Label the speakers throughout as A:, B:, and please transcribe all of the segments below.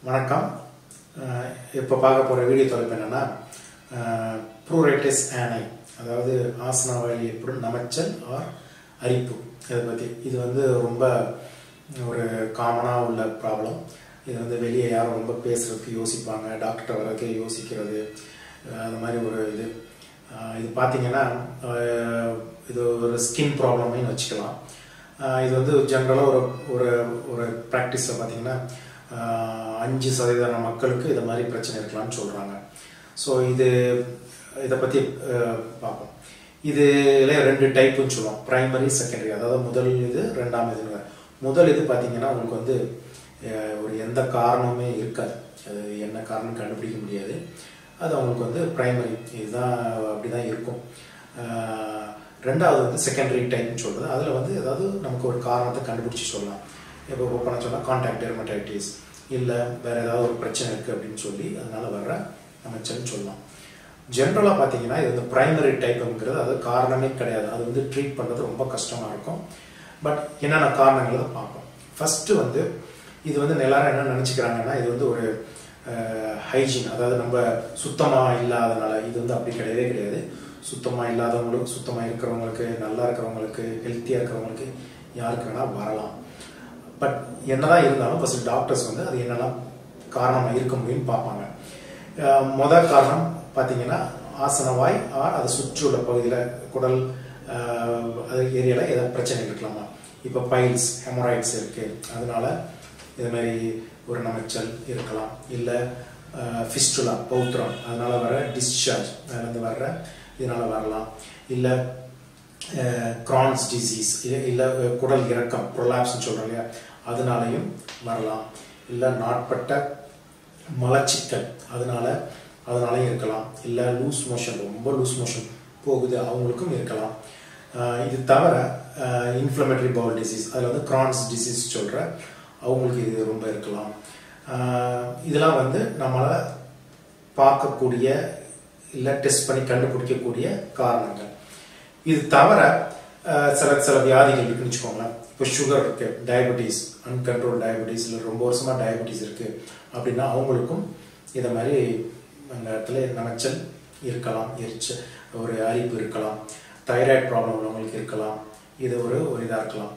A: வணக்கம் இப்போ பார்க்க போகிற வீடியோ தலைப்பு என்னென்னா ப்ரூரைட்டிஸ் ஆனை அதாவது ஆசன வழி ஏற்படும் நமைச்சல் ஆர் அரிப்பு இதை பற்றி இது வந்து ரொம்ப ஒரு காமனாக உள்ள ப்ராப்ளம் இது வந்து வெளியே யாரும் ரொம்ப பேசுகிறதுக்கு யோசிப்பாங்க டாக்டர் வர்றதுக்கு யோசிக்கிறது அஹ் அந்த மாதிரி ஒரு இது அஹ் இது பார்த்தீங்கன்னா அஹ் இது ஒரு ஸ்கின் ப்ராப்ளம்னு வச்சுக்கலாம் அஹ் இது வந்து ஜென்ரலாக ஒரு ஒரு ஒரு ப்ராக்டிஸில் பார்த்தீங்கன்னா அஹ் அஞ்சு சதவீதம் மக்களுக்கு இது மாதிரி பிரச்சனை இருக்கலாம்னு சொல்கிறாங்க ஸோ இது இதை பற்றி பார்ப்போம் இதுல ரெண்டு டைப்புன்னு சொல்லுவோம் ப்ரைமரி செகண்டரி அதாவது முதல் இது ரெண்டாம் இதுன்னு முதல் இது பார்த்தீங்கன்னா உங்களுக்கு வந்து அஹ் ஒரு எந்த காரணமுமே இருக்காது அது என்ன காரணம் கண்டுபிடிக்க முடியாது அது அவங்களுக்கு வந்து ப்ரைமரி இதுதான் அப்படிதான் இருக்கும் அஹ் ரெண்டாவது வந்து செகண்டரி டைப்னு சொல்றது அதில் வந்து ஏதாவது நமக்கு ஒரு காரணத்தை கண்டுபிடிச்சி சொல்லலாம் இப்போ ஓப்பனாக சொன்னால் கான்டாக்ட் டெர்மடைட்டிஸ் இல்லை வேற ஏதாவது ஒரு பிரச்சனை இருக்குது அப்படின்னு சொல்லி அதனால வர்ற அமைச்சர்னு சொல்லலாம் ஜென்ரலாக பார்த்தீங்கன்னா இது வந்து ப்ரைமரி டைப்புங்கிறது அது காரணமே கிடையாது அது வந்து ட்ரீட் பண்ணுறது ரொம்ப கஷ்டமாக இருக்கும் பட் என்னென்ன காரணங்களை பார்ப்போம் ஃபர்ஸ்ட் வந்து இது வந்து எல்லாரும் என்ன நினச்சிக்கிறாங்கன்னா இது வந்து ஒரு ஹைஜீன் அதாவது நம்ம சுத்தமாக இல்லாதனால இது வந்து அப்படி கிடையவே கிடையாது சுத்தமாக இல்லாதவங்களுக்கு சுத்தமாக இருக்கிறவங்களுக்கு நல்லா இருக்கிறவங்களுக்கு ஹெல்த்தியாக இருக்கிறவங்களுக்கு யாருக்கு வேணால் வரலாம் பட் என்னதான் இருந்தாலும் ஃபர்ஸ்ட் டாக்டர்ஸ் வந்து அது என்னெல்லாம் காரணமாக இருக்க முடியும்னு பார்ப்பாங்க முதல் காரணம் பார்த்தீங்கன்னா ஆசனவாய் ஆர் அதை சுற்றியுள்ள பகுதியில் குடல் அது ஏரியாவில் ஏதாவது பிரச்சனை இருக்கலாமா இப்போ பைல்ஸ் ஹெமராய்ட்ஸ் இருக்குது அதனால இது மாதிரி ஒரு நமைச்சல் இருக்கலாம் இல்லை ஃபிஸ்டுலா பௌத்திரம் அதனால வர டிஸ்சார்ஜ் அதுலேருந்து வர்ற இதனால வரலாம் இல்லை கிரான்ஸ் டிசீஸ் இல்லை குடல் இறக்கம் ப்ரொலாப்ஸ்னு சொல்கிறோம் இல்லையா அதனாலையும் வரலாம் இல்லை நாட்பட்ட மலச்சிக்கல் அதனால அதனாலையும் இருக்கலாம் இல்லை லூஸ் மோஷன் ரொம்ப லூஸ் மோஷன் போகுது அவங்களுக்கும் இருக்கலாம் இது தவிர இன்ஃப்ளமேட்டரி பவுல் டிசீஸ் அதில் வந்து கிரான்ஸ் டிசீஸ் சொல்கிற அவங்களுக்கு இது ரொம்ப இருக்கலாம் இதெல்லாம் வந்து நம்மளால் பார்க்கக்கூடிய இல்லை டெஸ்ட் பண்ணி கண்டுபிடிக்கக்கூடிய காரணங்கள் இது தவிர சில சில வியாதிகள் இருக்குன்னு வச்சுக்கோங்களேன் இப்போ சுகர் இருக்கு டயபெட்டிஸ் அன்கண்ட்ரோல் டயபெட்டிஸ் இல்லை ரொம்ப வருஷமா டயபெட்டிஸ் இருக்கு அப்படின்னா அவங்களுக்கும் இதை மாதிரி அந்த இடத்துல நமைச்சல் இருக்கலாம் எரிச்ச ஒரு அரிப்பு இருக்கலாம் தைராய்டு ப்ராப்ளம் உள்ளவங்களுக்கு இருக்கலாம் இது ஒரு ஒரு இதாக இருக்கலாம்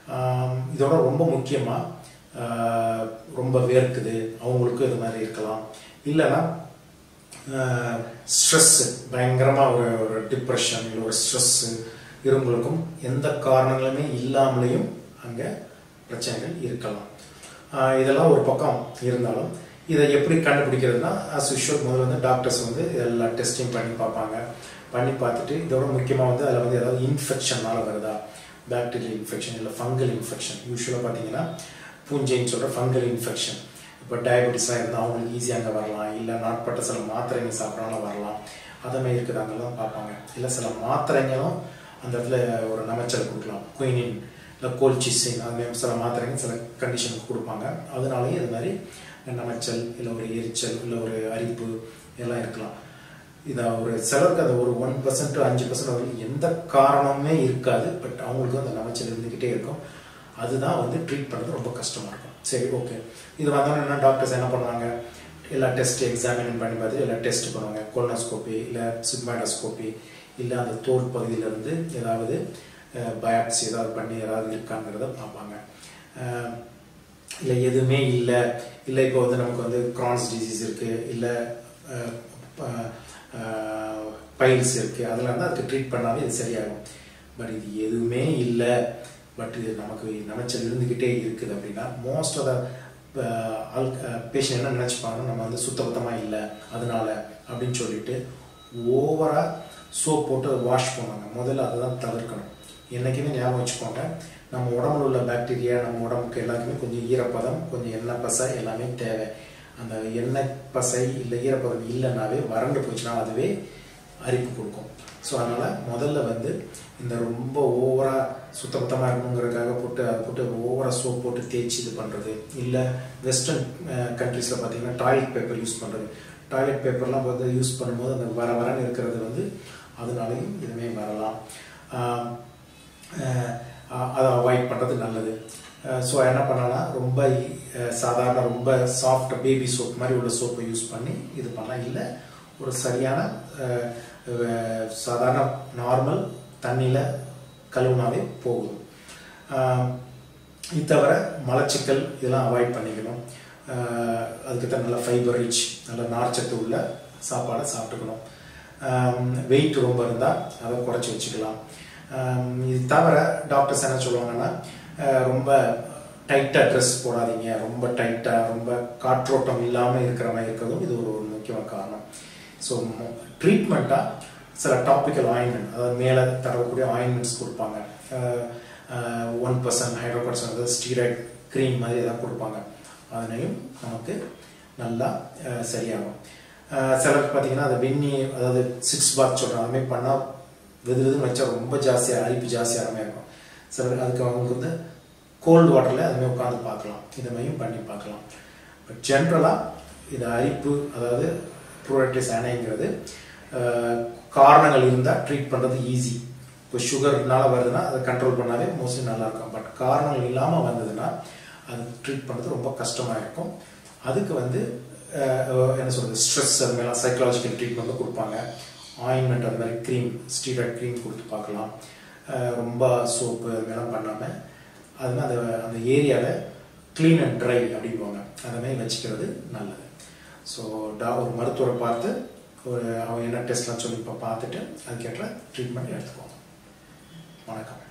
A: இதோட ரொம்ப முக்கியமாக ரொம்ப வேர்க்குது அவங்களுக்கும் இது மாதிரி இருக்கலாம் இல்லைன்னா ஸ்ட்ரெஸ்ஸு பயங்கரமாக ஒரு ஒரு டிப்ரெஷன் இல்லை ஒரு ஸ்ட்ரெஸ்ஸு இவங்களுக்கும் எந்த காரணங்களுமே இல்லாமலேயும் அங்கே பிரச்சனைகள் இருக்கலாம் இதெல்லாம் ஒரு பக்கம் இருந்தாலும் இதை எப்படி கண்டுபிடிக்கிறதுனா அஸ் யூஷுவல் முதல்ல வந்து டாக்டர்ஸ் வந்து இதெல்லாம் டெஸ்டிங் பண்ணி பார்ப்பாங்க பண்ணி பார்த்துட்டு இதோட முக்கியமாக வந்து அதில் வந்து ஏதாவது இன்ஃபெக்ஷனால வருதா பாக்டீரியல் இன்ஃபெக்ஷன் இல்லை ஃபங்கல் இன்ஃபெக்ஷன் யூஸ்வலாக பார்த்தீங்கன்னா பூஞ்சைன்னு சொல்கிற ஃபங்கல் இன்ஃபெக்ஷன் இப்போ டயபெட்டிஸாக இருந்தால் அவங்களுக்கு ஈஸியாக அங்கே வரலாம் இல்லை நாட்பட்ட சில மாத்திரைங்க சாப்பிட்றாலும் வரலாம் அதமாதிரி இருக்குதாங்கலாம் பார்ப்பாங்க இல்லை சில மாத்திரைங்களும் அந்த இடத்துல ஒரு நமைச்சல் கொடுக்கலாம் குயினின் இல்லை கோல்சிசின் அதுமாதிரி சில மாத்திரைங்க சில கண்டிஷனுக்கு கொடுப்பாங்க அதனாலேயும் இது மாதிரி நமைச்சல் இல்லை ஒரு எரிச்சல் இல்லை ஒரு அரிப்பு இதெல்லாம் இருக்கலாம் இதை ஒரு சிலருக்கு அது ஒரு ஒன் பர்சன்ட் அஞ்சு பர்சன்ட் வரைக்கும் எந்த காரணமுமே இருக்காது பட் அவங்களுக்கு அந்த நமைச்சல் இருந்துக்கிட்டே இருக்கும் அதுதான் வந்து ட்ரீட் பண்ணுறது ரொம்ப கஷ்டமாக இருக்கும் சரி ஓகே இது வந்தோன்னா என்ன டாக்டர்ஸ் என்ன பண்ணுவாங்க எல்லா டெஸ்ட் எக்ஸாமின் பண்ணி பார்த்து எல்லா டெஸ்ட் பண்ணுவாங்க கொலனோஸ்கோப்பி இல்லை சிக்மாடோஸ்கோப்பி இல்லை அந்த தோல் பகுதியிலேருந்து ஏதாவது பயாப்சி ஏதாவது பண்ணி ஏதாவது இருக்காங்கிறத பார்ப்பாங்க இல்லை எதுவுமே இல்லை இல்லை இப்போ வந்து நமக்கு வந்து கிரான்ஸ் டிசீஸ் இருக்குது இல்லை பைல்ஸ் இருக்குது அதில் வந்து அதுக்கு ட்ரீட் பண்ணாலே இது சரியாகும் பட் இது எதுவுமே இல்லை பட் இது நமக்கு நமைச்சல் இருந்துக்கிட்டே இருக்குது அப்படின்னா மோஸ்ட் ஆஃப் த ஆள் பேஷண்ட் என்ன நினச்சிப்பாங்க நம்ம வந்து சுத்தபத்தமாக இல்லை அதனால அப்படின்னு சொல்லிட்டு ஓவராக சோப் போட்டு வாஷ் பண்ணுவாங்க முதல்ல அதை தான் தவிர்க்கணும் என்றைக்குமே ஞாபகம் வச்சுக்கோங்க நம்ம உடம்புல உள்ள பாக்டீரியா நம்ம உடம்புக்கு எல்லாத்துக்குமே கொஞ்சம் ஈரப்பதம் கொஞ்சம் எண்ணெய் பசை எல்லாமே தேவை அந்த எண்ணெய் பசை இல்லை ஈரப்பதம் இல்லைனாவே வறண்டு போச்சுன்னா அதுவே அரிப்பு கொடுக்கும் ஸோ அதனால் முதல்ல வந்து இந்த ரொம்ப ஓவராக சுத்தபத்தமாக இருக்கணுங்கிறதுக்காக போட்டு அதை போட்டு ஓவராக சோப் போட்டு தேய்ச்சி இது பண்ணுறது இல்லை வெஸ்டர்ன் கண்ட்ரீஸில் பார்த்தீங்கன்னா டாய்லெட் பேப்பர் யூஸ் பண்ணுறது டாய்லெட் பேப்பர்லாம் வந்து யூஸ் பண்ணும்போது அந்த வர வரன்னு இருக்கிறது வந்து அதனாலையும் இதுவுமே வரலாம் அதை அவாய்ட் பண்ணுறது நல்லது ஸோ என்ன பண்ணலாம் ரொம்ப அஹ், சாதாரண ரொம்ப சாஃப்ட் பேபி சோப் மாதிரி உள்ள சோப்பை யூஸ் பண்ணி இது பண்ணலாம் இல்லை ஒரு சரியான அஹ், அஹ், சாதாரண நார்மல் தண்ணியில் கழுவுனாவே போகும் ஆஹ், இது தவிர மலச்சிக்கல் இதெல்லாம் அவாய்ட் பண்ணிக்கணும் ஆஹ், அதுக்கு தான் நல்ல ஃபைபர் ரிச் நல்ல நார்ச்சத்து உள்ள சாப்பாடை சாப்பிட்டுக்கணும் வெயிட் ரொம்ப இருந்தால் அதை குறைச்சி வச்சுக்கலாம் ஆம், இது தவிர டாக்டர்ஸ் என்ன சொல்லுவாங்கன்னா அஹ், ரொம்ப டைட்டாக ட்ரெஸ் போடாதீங்க ரொம்ப டைட்டாக ரொம்ப காற்றோட்டம் இல்லாமல் இருக்கிற மாதிரி இருக்கிறதும் இது ஒரு ஒரு முக்கியமான காரணம் ஸோ ட்ரீட்மெண்ட்டாக சில டாப்பிக்கல் ஆயின்மெண்ட் அதாவது மேலே தரக்கூடிய ஆயின்மெண்ட்ஸ் கொடுப்பாங்க ஒன் பர்சன்ட் ஹைட்ரோ பர்சன்ட் அதாவது ஸ்டீராய்ட் க்ரீம் மாதிரி எதாவது கொடுப்பாங்க அதனையும் நமக்கு நல்லா அஹ், சரியாகும் அஹ், சிலருக்கு பார்த்தீங்கன்னா அது வெந்நி அதாவது சிக்ஸ் பாத் சொல்கிறோம் அதுமாதிரி பண்ணால் வெது வெதுன்னு வச்சா ரொம்ப ஜாஸ்தியாக அரிப்பு ஜாஸ்தியாக மாதிரி இருக்கும் சிலர் அதுக்கு அவங்க வந்து கோல்டு வாட்டரில் அதுமாதிரி உட்காந்து பார்க்கலாம் இதை மாதிரியும் பண்ணி பார்க்கலாம் பட் ஜென்ரலாக இது அரிப்பு அதாவது ப்ரோடக்டிஸ் அணைங்கிறது அஹ், காரணங்கள் இருந்தால் ட்ரீட் பண்ணுறது ஈஸி இப்போ சுகர்னால வருதுன்னா அதை கண்ட்ரோல் பண்ணாவே மோஸ்ட்லி நல்லா இருக்கும் பட் காரணங்கள் இல்லாமல் வந்ததுன்னா அது ட்ரீட் பண்ணுறது ரொம்ப கஷ்டமாக இருக்கும் அதுக்கு வந்து அஹ், என்ன சொல்கிறது ஸ்ட்ரெஸ் அது மாதிரிலாம் சைக்கலாஜிக்கல் ட்ரீட்மெண்ட் கொடுப்பாங்க ஆயின்மெண்ட் அது மாதிரி க்ரீம் ஸ்டீராய்ட் க்ரீம் கொடுத்து பார்க்கலாம் அஹ், ரொம்ப சோப்பு அது மாதிரிலாம் பண்ணாமல் அது மாதிரி அந்த அந்த ஏரியாவை க்ளீன் அண்ட் ட்ரை அப்படிம்பாங்க அந்த மாதிரி வச்சுக்கிறது நல்லது ஸோ டா ஒரு மருத்துவரை பார்த்து ஒரு அவங்க என்ன டெஸ்ட்லாம் சொல்லி இப்போ பார்த்துட்டு அதுக்கேற்ற ட்ரீட்மெண்ட் எடுத்துக்கோங்க வணக்கம்